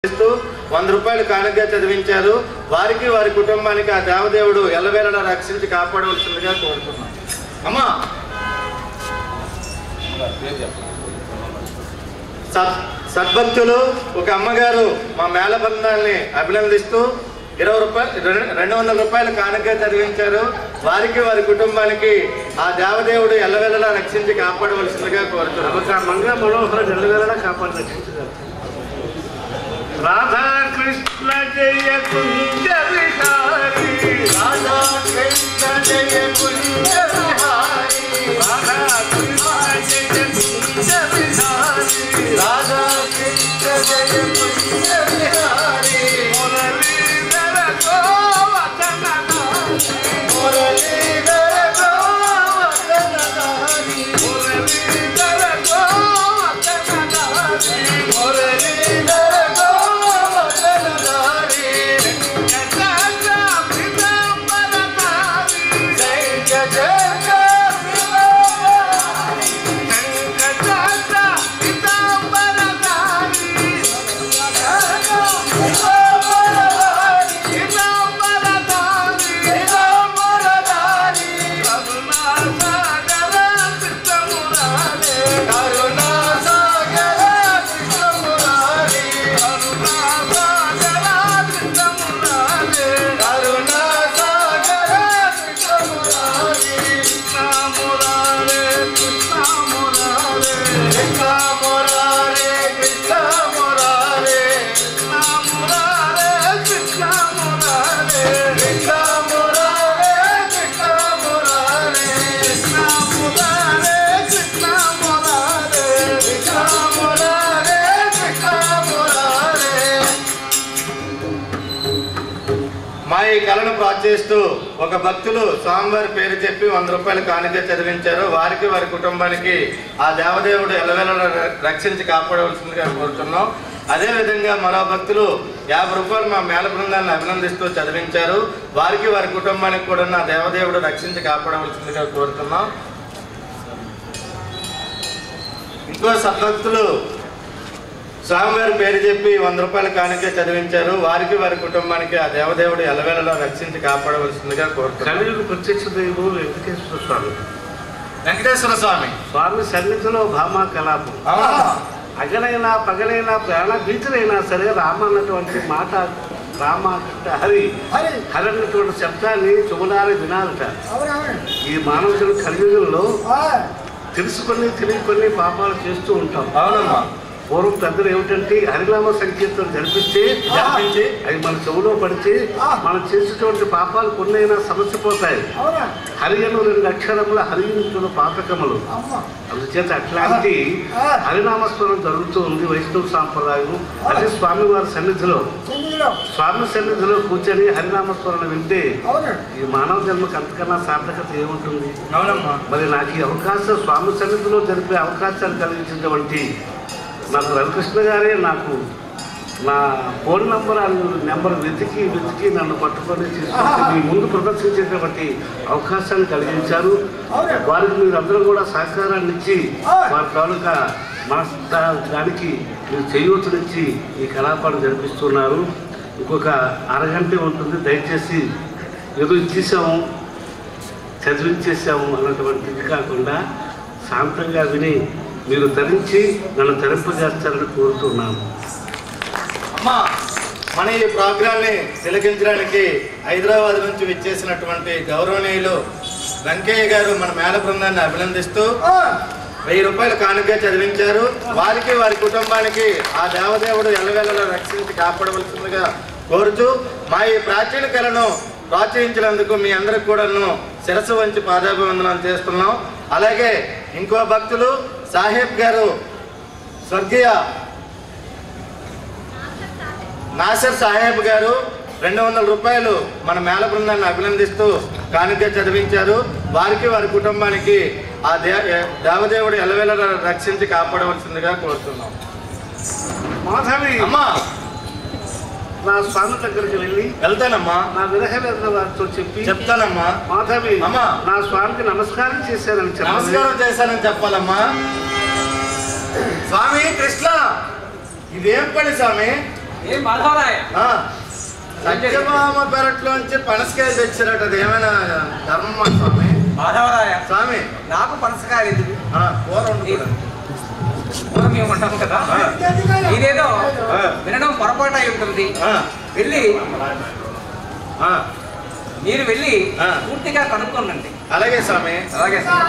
ఇస్తూ వంద రూపాయలు కానుకగా చదివించారు వారికి వారి కుటుంబానికి ఆ దేవదేవుడు ఎల్లవేళలా రక్షించి కాపాడవలసిందిగా కోరుతున్నాం అమ్మా సత్ సద్భక్తులు ఒక అమ్మగారు మా మేళబంధాన్ని అభినందిస్తూ ఇరవై రూపాయలు రెం- రెండు వందల రూపాయలు కానుకగా చదివించారు వారికి వారి కుటుంబానికి ఆ దేవదేవుడు ఎల్లవేళలా రక్షించి కాపాడవలసిందిగా కోరుతున్నాం క్రమంగా మనోహర నెలవేళ కాపాడి రక్షించగలరు రాధా కృష్ణ జయ కుంజ విహారీ రాధా కృష్ణ జయ పుణ్య విహారీ. రాధా కృష్ణ జయ కుంజ విహారీ రాధా కృష్ణ జయ పుణ్య విహారీ. మురళీధర గోవర్ధన మురళీధర గోవర్ధనధారి. మురళీధర గోవర్ధన మురళీధర గోవర్ధనధారి. జై జయ జయ కరుణా సాగర కృష్ణమురారి. కరుణా సాగర కృష్ణమురారి. కృష్ణ మురారే కృష్ణ మురారే కృష్ణ మురారే కృష్ణ మురారే కృష్ణ మురారే కృష్ణ మురారే కృష్ణ మురారే మా ఈ కళను ప్రోత్సహిస్తూ ఒక భక్తులు స్వామివారి పేరు చెప్పి వంద రూపాయలు కానుక చదివించారు వారికి వారి కుటుంబానికి ఆ దేవదేవుడు ఎల్లవేళ రక్షించి కాపాడవలసిందిగా కోరుతున్నాం అదేవిధంగా మరో భక్తులు యాభై రూపాయలు మా మేళ బృందాన్ని అభినందిస్తూ చదివించారు వారికి వారి కుటుంబానికి కూడా నా దేవదేవుడు రక్షించి కాపాడవలసిందిగా కోరుతున్నాం ఇంకో సద్భక్తులు స్వామివారి పేరు చెప్పి వంద రూపాయల కానుక చదివించారు వారికి వారి కుటుంబానికి ఆ దేవదేవుడు ఎల్లవేళలా రక్షించి కాపాడవలసిందిగా కోరుతున్నాం కలియుగ ప్రత్యక్ష దైవం వెంకటేశ్వర స్వామి వెంకటేశ్వర స్వామి స్వామి సన్నిధిలో భామా కలాపం అవునమ్మా. అగనైనా పగలైనా ప్రాణ భీతులైనా సరే రామ అన్నటువంటి మాట రామ అంటే హరి హరి హరి అన్నటువంటి శబ్దాన్ని చుమనాలి వినాలట అవునవును ఈ మానవులు కలియుగంలో ఆ, తెలుసుకొని తెలియకొని పాపాలు చేస్తూ ఉంటాం అవునమ్మా పూర్వం పెద్దలు ఏమిటంటే హరినామ సంకీర్తన జరిపిస్తే జరిపించి అవి మన చెవులో పడితే మనం చేసేటువంటి పాపాలు కొన్నైనా సమస్యపోతాయి అవునా హరి అను రెండు అక్షరముల హరించుల పాతకములు అమ్మ అందుచేత అట్లాంటి హరినామస్మరణ జరుగుతూ ఉంది వైష్ణవ సాంప్రదాయం అది స్వామివారి సన్నిధిలో చెందిలో స్వామి సన్నిధిలో కూర్చొని హరినామస్మరణ వింటే అవును ఈ మానవ జన్మకు అంతకన్నా సార్థకత ఏముంటుంది అవునమ్మా మరి నాకు ఈ అవకాశం స్వామి సన్నిధిలో జరిపే అవకాశాలు కలిగించినటువంటి నాకు రవికృష్ణ గారే నాకు నా ఫోన్ నంబర్ నెంబర్ వెతికి వెతికి నన్ను పట్టుకొని తీసుకొచ్చి మీ ముందు ప్రదర్శించేటువంటి అవకాశాన్ని కలిగించారు అవును. వారికి మీరందరూ కూడా సహకారాన్ని ఇచ్చి వారి తాలూకా మనస్తానికి మీరు చేయూతనిచ్చి ఈ కళాపాఠం జరిపిస్తున్నారు ఇంకొక అరగంటే ఉంటుంది దయచేసి ఏదో ఇచ్చేసాము చదివించేసాము అన్నటువంటిది కాకుండా శాంతంగా విని మీరు ధరించి నన్ను ధరింపజేస్తారని కోరుతున్నాము అమ్మా మన ఈ ప్రోగ్రాన్ని తిలకించడానికి హైదరాబాద్ నుంచి విచ్చేసినటువంటి గౌరవనీయులు వెంకయ్య గారు మన మేళ బృందాన్ని అభినందిస్తూ ఆ, వెయ్యి రూపాయలు కానుక చదివించారు వారికి వారి కుటుంబానికి ఆ దేవదేవుడు ఎల్లవేళలా రక్షించి కాపాడవలసిందిగా కోరుతూ మా ఈ ప్రాచీన కళను ప్రోత్సహించినందుకు మీ అందరికి కూడాను శిరస్సు వంచి పాదాభివందనం చేస్తున్నాం అలాగే ఇంకో భక్తులు సాహెబ్ గారు స్వర్గీయ నాసర్ సాహెబ్ గారు రెండు వందల రూపాయలు మన మేళ బృందాన్ని అభినందిస్తూ కానుక చదివించారు వారికి వారి కుటుంబానికి ఆ దే దేవదేవుడు ఎల్లవేళ రక్షించి కాపాడవలసిందిగా కోరుతున్నాం మాధవి అమ్మా నా స్వామి దగ్గరికి వెళ్ళి వెళ్తానమ్మా నా విరహవేదన వారితో చెప్పి చెప్తానమ్మా మాధవి అమ్మా. నా స్వామికి నమస్కారం చేశానని చెప్పాలి నమస్కారం చేశానని చెప్పాలమ్మా స్వామి కృష్ణ ఇదేం పని స్వామి ఏం మాధవరాయ ఆ, సత్యభామ పెరట్లోంచి పనసకాయలు తెచ్చారట అది ఏమైనా ధర్మమా స్వామి మాధవరాయ స్వామి నాకు పనసకాయలు ఎందుకు ఆ, కూర వండుకోవడానికి. పూర్వం మేము ఉంటాము కదా ఇదేదో ఆ. వినడం పొరపాటు అయి ఉంటుంది ఆ, వెళ్ళి ఆ, మీరు వెళ్ళి ఆ. పూర్తిగా కనుక్కోనండి అలాగే స్వామి అలాగే సార్.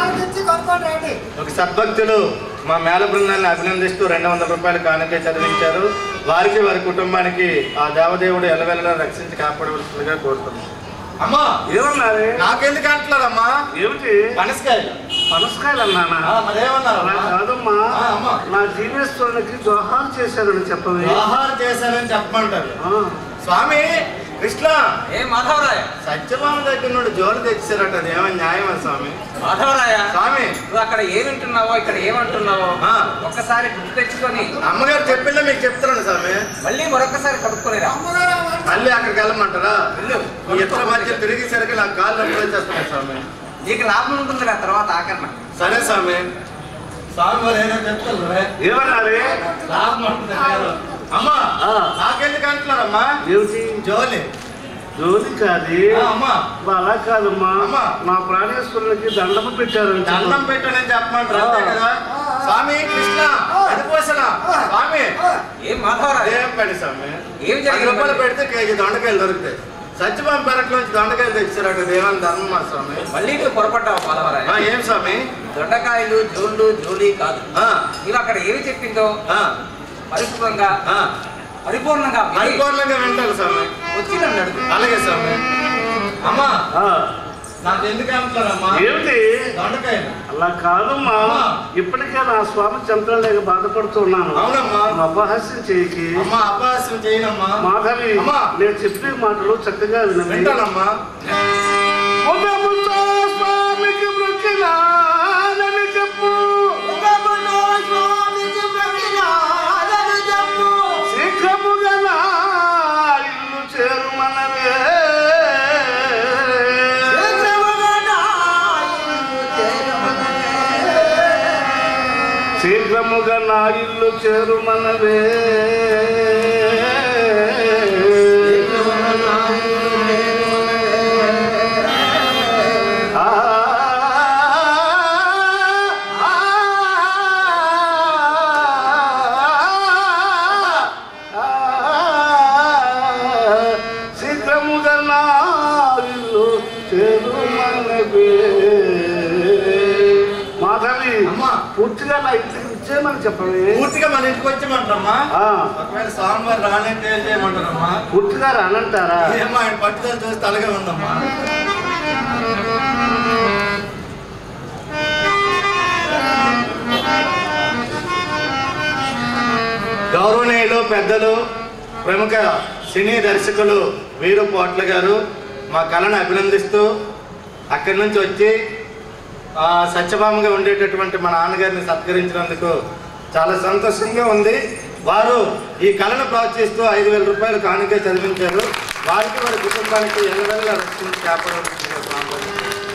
ఒక సద్భక్తులు మా మేళ బృందాన్ని అభినందిస్తూ రెండు వందల రూపాయలు కానుక చదివించారు వారికి వారి కుటుంబానికి ఆ దేవదేవుడు ఎల్లవెల్లలా రక్షించి కాపాడవలసిందిగా కోరుతున్నాం అమ్మా ఏమన్నారే నాకెందుకు అంటున్నారమ్మా ఏమిటి పనసకాయలు పనసకాయలు అన్నానా ఆ, మరేమన్నారు అలా కాదమ్మా ఆ, అమ్మా. నా జీవేశ్వరునికి జోహార్ చేశారని చెప్పవి ఆహారం చేశారని చెప్పమంటారు ఆ, స్వామి కృష్ణ ఏ మాధవరాయ సత్యభామ దగ్గర నుండి జోలు తెచ్చారట అది ఏమైనా న్యాయమా స్వామి మాధవరాయ స్వామి నువ్వు అక్కడ ఏమింటున్నావో ఇక్కడ ఏమంటున్నావో ఆ. ఒక్కసారి గుర్తు తెచ్చుకొని అమ్మగారు చెప్పిందే మీకు చెప్తున్నాను స్వామి మళ్ళీ మరొకసారి కనుక్కొనిరా మళ్ళీ అక్కడికి వెళ్ళమంటారా ఈ ఇతర మధ్య తిరిగేసరికి నాకు కాళ్ళు నొప్పులు వచ్చేస్తున్నాయి స్వామి నీకు లాభం ఉంటుంది ఆ తర్వాత ఆకరణ సరే స్వామి స్వామి వారు ఏదో చెప్తారు ఏమన్నారే లాభం ఉంటుంది లేదు. అమ్మా ఆ. నాకెందుకు అంటున్నారమ్మా ఏమిటి జోలి జోలి కాదు ఆ, అమ్మా అలా కాదమ్మా అమ్మా. నా ప్రాణేశ్వరునికి దండము పెట్టారని చెప్పు. దండం పెట్టానని చెప్పమంటారు అంతే కదా స్వామి కృష్ణ అదిపోసన స్వామి ఏం మాధవరాయ ఏం పని స్వామి ఏం పది జరిగింది రూపాయలు మరి? పెడితే కేజీ దొండకాయలు దొరుకుతాయి సత్యభామ పెరట్లోంచి దొండకాయలు తెచ్చారట దేవన్ ధర్మమా స్వామి మళ్ళీ నువ్వు పొరపడ్డావు మాధవరాయ ఆ, ఏం స్వామి దొండకాయలు జోళ్ళు జోలి కాదు ఆ, నీవు అక్కడ ఏమి చెప్పిందో ఆ, పరిపూర్ణంగా ఆ. పరిపూర్ణంగా విని పరిపూర్ణంగా వింటారు స్వామి వచ్చి నన్ను అడుగు అలాగే స్వామి అమ్మా ఆ, నాకు ఎందుకు అంటున్నారమ్మా ఏమిటి దొండకాయలు అలా కాదమ్మా అమ్మా. ఇప్పటికే నా స్వామి చంద్రం లేక బాధపడుతున్నాను అవునమ్మా నువ్వు అపహాస్యం చేయకి అమ్మా అపహాస్యం చేయనమ్మా మాధవి అమ్మా. నేను చెప్పిన మాటలు చక్కగా వినవి వింటానమ్మా ఉదయముతో స్వామికి మృక్కినానని చెప్పు శీఘ్రముగా నా ఇల్లు చేరుమనవే శీఘ్రముగా నా ఇల్లు చేరుమనవే ఆ, ఆ, ఆ, శీఘ్రముగా నా ఇల్లు చేరుమనవే మాధవి అమ్మా. పూర్తిగా నా ఇంటికి ఇచ్చేయమని చెప్పవే పూర్తిగా మన ఇంటికి వచ్చేయమంటారమ్మా ఆ, ఒకవేళ స్వామివారు రానంటే ఏం చేయమంటారమ్మా పూర్తిగా రానంటారా ఏమో ఆయన పట్టుదల చూస్తే అలాగే ఉందమ్మా గౌరవనీయులు పెద్దలు ప్రముఖ సినీ దర్శకులు వీరు పోట్ల గారు మా కళను అభినందిస్తూ అక్కడి నుంచి వచ్చి ఆ, సత్యభామగా ఉండేటటువంటి మా నాన్నగారిని సత్కరించినందుకు చాలా సంతోషంగా ఉంది వారు ఈ కళను ప్రోత్సహిస్తూ ఐదు వేల రూపాయలు కానుక చదివించారు వారికి వారి కుటుంబానికి ఎల్లవెల్ల రక్షించి కాపాడవలసిందిగా స్వామి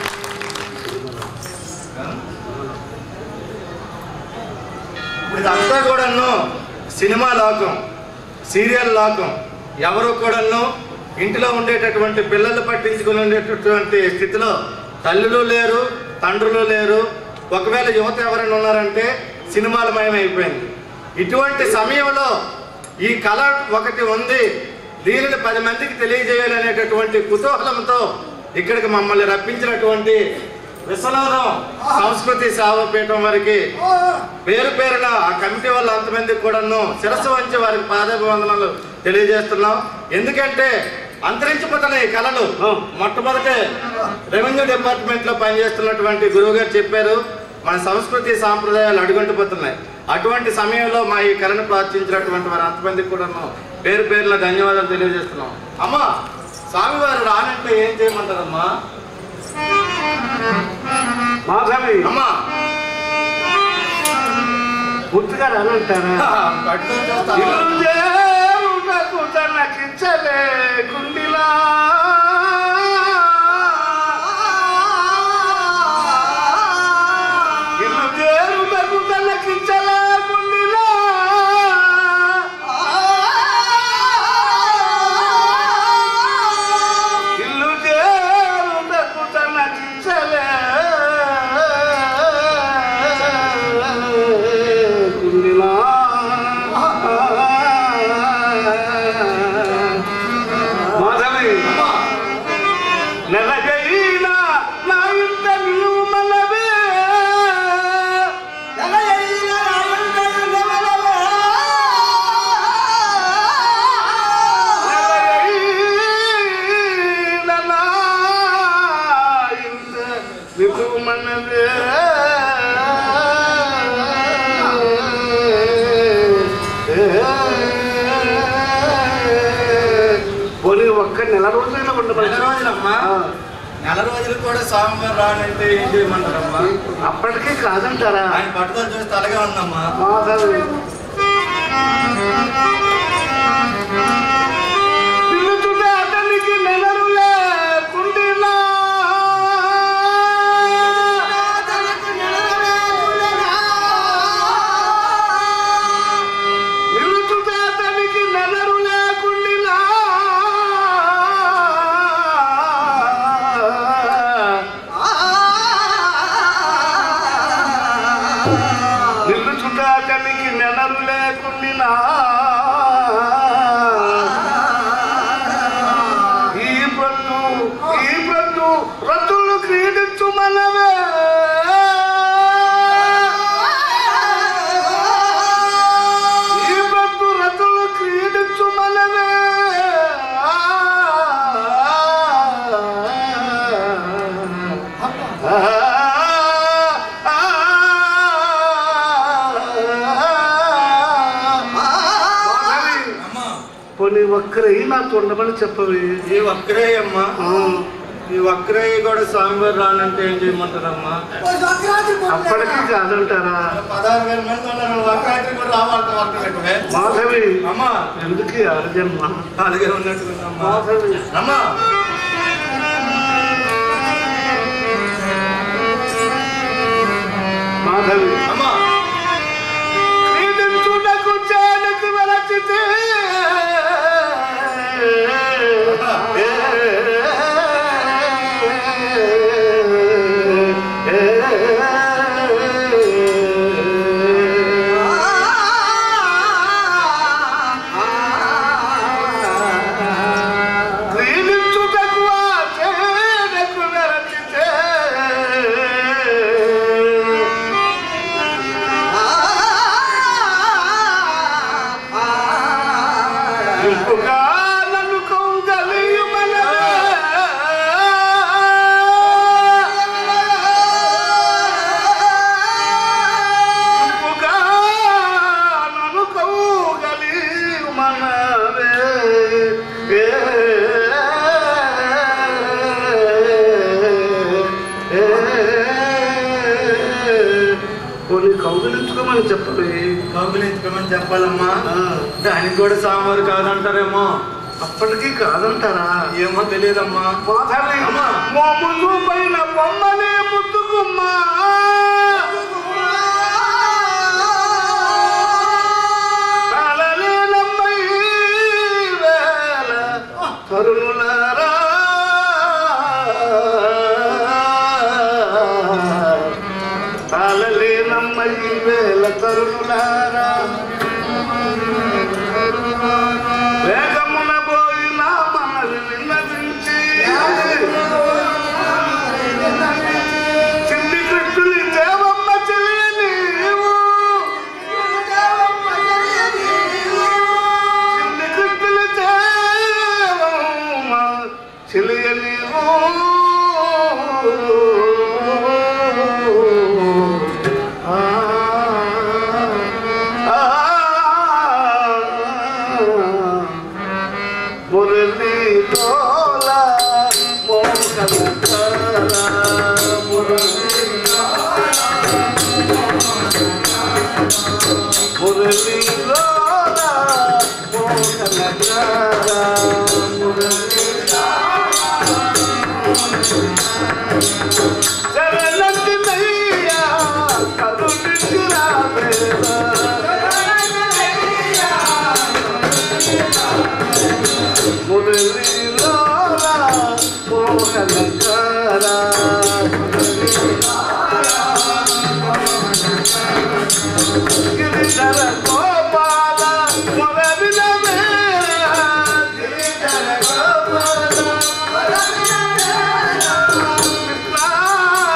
ఇప్పుడు ఇదంతా కూడాను సినిమా లోకం సీరియల్ లోకం ఎవరు కూడాను ఇంటిలో ఉండేటటువంటి పిల్లలు పట్టించుకుని ఉండేటటువంటి స్థితిలో తల్లులు లేరు తండ్రులు లేరు ఒకవేళ యువత ఎవరైనా ఉన్నారంటే సినిమాలమయం అయిపోయింది ఇటువంటి సమయంలో ఈ కళ ఒకటి ఉంది దీనిని పది మందికి తెలియజేయాలనేటటువంటి కుతూహలంతో ఇక్కడికి మమ్మల్ని రప్పించినటువంటి విశ్వనాథం సంస్కృతి సేవాపీఠం వారికి పేరు పేరున ఆ కమిటీ వాళ్ళ అంతమందికి కూడాను శిరస్సు వంచి వారికి పాదాభివందనాలు తెలియజేస్తున్నాం ఎందుకంటే అంతరించిపోతున్న ఈ కళలు మొట్టమొదట రెవెన్యూ డిపార్ట్మెంట్ లో పనిచేస్తున్నటువంటి గురువు గారు చెప్పారు మన సంస్కృతి సాంప్రదాయాలు అడుగుంటిపోతున్నాయి అటువంటి సమయంలో మా ఈ కళను ప్రోత్సహించినటువంటి వారి అంతమందికి కూడాను పేరు పేరున ధన్యవాదాలు తెలియజేస్తున్నాం అమ్మా స్వామివారు రానంటే ఏం చేయమంటారమ్మా మాధవి అమ్మా పూర్తిగా రానంటారా పట్టుకొని చూస్తావా? ఇల్లు చేరుటకు తనకిచ్చలే కుండిలా ఇల్లు చేరుటకు తనకిచ్చలే కుండిలా పోనీ ఒక్క నెల రోజులైనా ఉండమని నెల రోజులమ్మా ఆ, నెల రోజులు కూడా స్వామివారు రానంటే ఏం చేయమంటారమ్మా అప్పటికీ కాదంటారా ఆయన పట్టుదల చూసి తలగా ఉందమ్మా మాధవి పిలుచుటే అతనికి నెలలు లేకుండినా పిలుచుటే అతనికి నెలలు లేకుండినా నిన్ను చుట్టాకనికి నెలలు లేకుండినా ఈ ప్రొద్దు ఈ ప్రొద్దు రతులు క్రీడించు మనవే ఈ ప్రొద్దు రతులు క్రీడించు మనవే అమ్మా పోనీ ఒక్కరై నాతో ఉండమని చెప్పవి ఈ వక్రయ్య అమ్మా ఆ, ఈ వక్రయ్య కూడా స్వామివారు రానంటే ఏం చేయమంటారమ్మా అప్పటికీ కాదంటారా పదహారు వేల మంది ఉన్నారు వక్రాత్రి కూడా రావాలంటే వక్రలే మాధవి అమ్మా ఎందుకు ఈ అర్జన్మ అలాగే ఉన్నట్టుకుందమ్మా మాధవి అమ్మా మాధవి అమ్మా క్రీడించుటకు చేలకు వెలచితే క్రీడించుటకు ఆ చేలకు వెలచితే ఇంపుగా నన్ను కౌగలియుమనవే. ఇంపుగా నన్ను కౌగలియుమనవే. ఏ ఏ కొన్ని కౌగిలించుకోమని చెప్పవే కౌగులించుకోమని చెప్పాలమ్మా ఆ, దానికి కూడా స్వామివారు కాదంటారేమో అప్పటికీ కాదంటారా ఏమో తెలియదమ్మా మాధవి అమ్మా. మోములు పైన బొమ్మలే ముద్దుకుమ్మా తాళలేనమ్మై వేళ తరుణులారా తాళలేనమ్మై వేళ తరుణులారా వేగమున పోయిన మనల్ని విన్నవించి చిన్ని కృష్ణుని దేవమ్మ చెల్లి నీవు చిన్ని కృష్ణుని దేవమ్మ చెల్లి నీవు ఆ ఆ మురళి తోల మోహన మురళి మురళి తోల మోహన మురళి శరణి నయ్యా కరుణించిరా మురళీలోలా మోహనకారా గిరిధర గోపాల మురళిన గిరిధర గోపాల కృష్ణ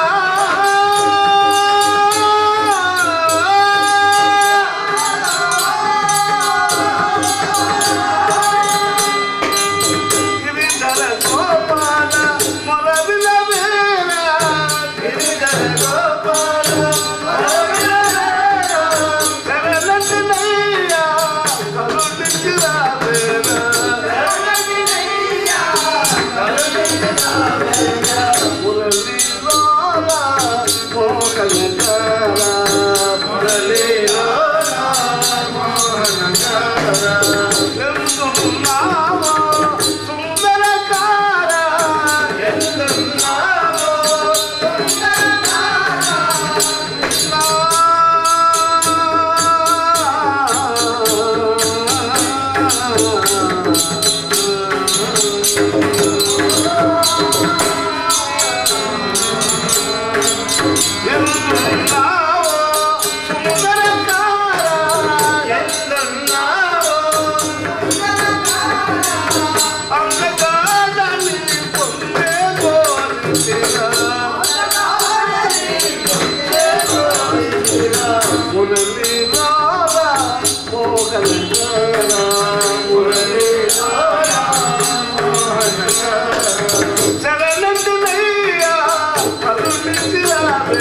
శరణయ్యా కరుణించిరా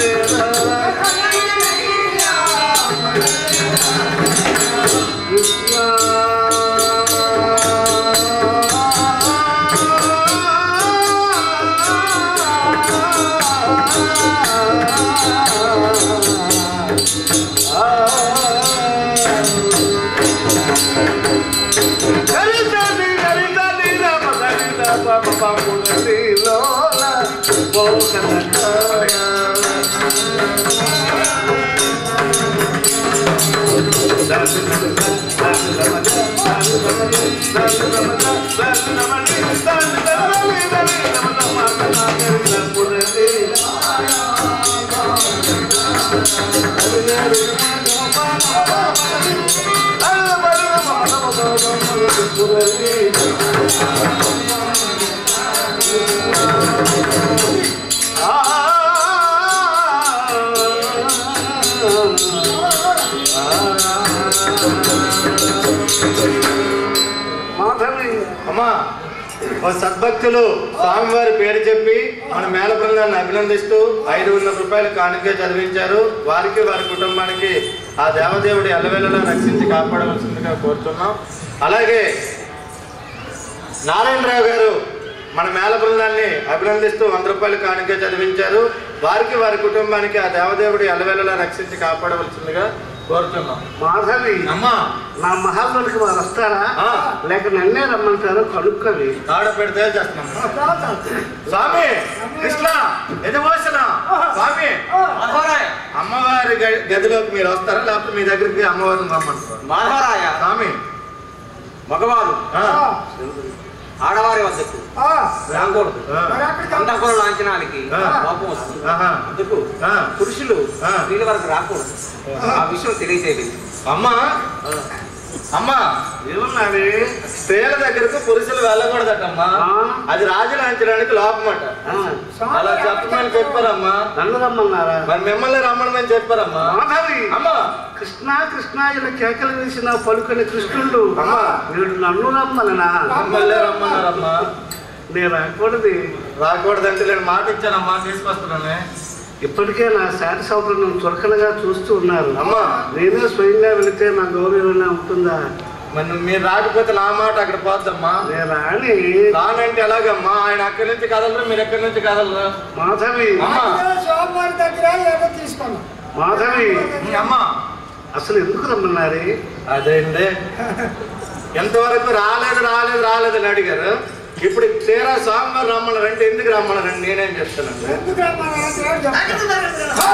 మాధవి అమ్మా ఓ సద్భక్తులు స్వామివారి పేరు చెప్పి మన మేళ బృందాన్ని అభినందిస్తూ ఐదు వందల రూపాయలు కానుక చదివించారు వారికి వారి కుటుంబానికి ఆ దేవదేవుడి ఎల్లవెల్లలా రక్షించి కాపాడవలసిందిగా కోరుతున్నాం అలాగే నారాయణరావు గారు మన మేళ బృందాన్ని అభినందిస్తూ వంద రూపాయలు కానుక చదివించారు వారికి వారి కుటుంబానికి ఆ దేవదేవుడి ఎల్లవెల్లలా రక్షించి కాపాడవలసిందిగా కోరుతున్నాం మాధవి అమ్మా నా మహాబలికి వారు వస్తారా ఆ. లేక నన్నే రమ్మంటారు కనుక్కవి తాడ పెడితే చేస్తున్నాం స్వామి కృష్ణ ఎదువోసన స్వామి మాధవరాయ అమ్మవారి గ- గదిలోకి మీరు వస్తారా లేకపోతే మీ దగ్గరికి అమ్మవారిని రమ్మంటారు మాధవరాయ స్వామి మగవారు ఆ, ఆడవారి వద్దకు రాకూడదు ఆ, అంతఃపురం లాంఛనాలకి ఆ. కోపం వస్తుంది ఆహా. అందుకు ఆ. పురుషులు ఆ. స్త్రీల వరకు రాకూడదు ఆ విషయం తెలియజేయలేదు అమ్మా అమ్మా ఏమన్నావి స్త్రీల దగ్గరకు పురుషులు వెళ్ళకూడదటమ్మా ఆ. అది రాజులాంచడానికి లోపమట ఆ, అలా చెప్పమని చెప్పారమ్మా నన్ను రమ్మన్నారా మరి మిమ్మల్ని రమ్మని చెప్పారమ్మా మాధవి అమ్మా కృష్ణ కృష్ణ ఇలా కేకలు వేసిన పలుకని కృష్ణుడు అమ్మా. వీడు నన్ను రమ్మననా మిమ్మల్ని రమ్మన్నారమ్మా నేను రాకూడదు రాకూడదంటే నేను మాట ఇచ్చానమ్మా తీసుకొస్తున్నానే ఇప్పటికే నా శాటి సౌకర్యం చురకలుగా చూస్తూ ఉన్నారు అమ్మా నేనే స్వయంగా వెళితే నా గౌరవం ఉంటుందా మరి నువ్వు మీరు రాకపోతే నా మాట అక్కడ పోద్దమ్మా నేను రాని రానంటే ఎలాగమ్మా ఆయన అక్కడి నుంచి కదలరు మీరు ఎక్కడి నుంచి కదలరు మాధవి అమ్మా సోమవారి దగ్గర ఏదో తీసుకున్నాం మాధవి మీ అమ్మా అసలు ఎందుకు రమ్మన్నారే అదేండి ఎంతవరకు రాలేదు రాలేదు రాలేదు అని అడిగారు ఇప్పుడు తీరా స్వామివారు రమ్మన్నారంటే ఎందుకు రమ్మన్నారండి నేనేం చెప్తానండి ఎందుకు రమ్మన్నారు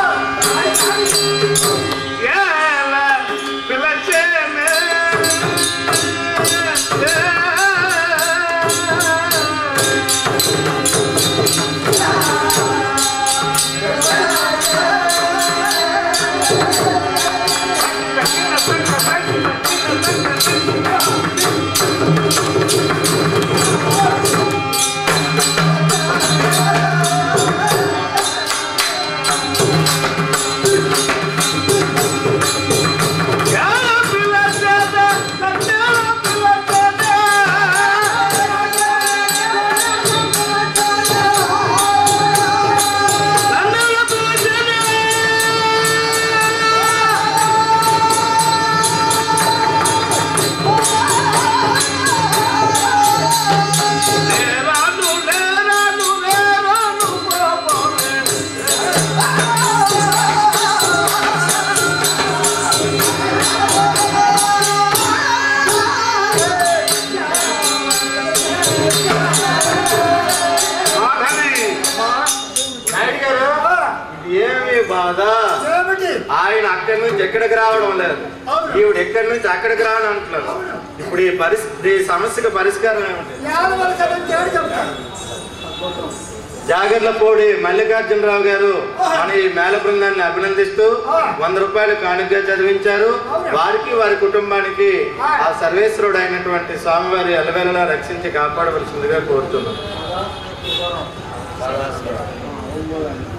ఏల పిలచేనే. ఏల పిలచేనే, ఏల పిలచేనే. నన్ను పిలచేనే. లేరాను, లేరాను, లేరాను బాబోయే. మాధవి నాయుడు గారు ఇది ఏమి బాధ ఏమిటి ఆయన అక్కడి నుంచి ఎక్కడికి రావడం లేదు అవును. ఈవిడ ఎక్కడి నుంచి అక్కడికి రావడం అంటున్నారు అవును. ఇప్పుడు ఈ పరిస్థితి ఈ సమస్యకు పరిష్కారం ఏమిటి యాద వల్ల కదా తేడు చెప్తాను జాగర్లపూడి మల్లికార్జునరావు గారు మన ఈ మేళ బృందాన్ని అభినందిస్తూ వంద రూపాయలు కానుకగా చదివించారు వారికి వారి కుటుంబానికి ఆ సర్వేశ్వరుడు అయినటువంటి స్వామివారి ఎలవేళలా రక్షించి కాపాడవలసిందిగా కోరుతున్నాం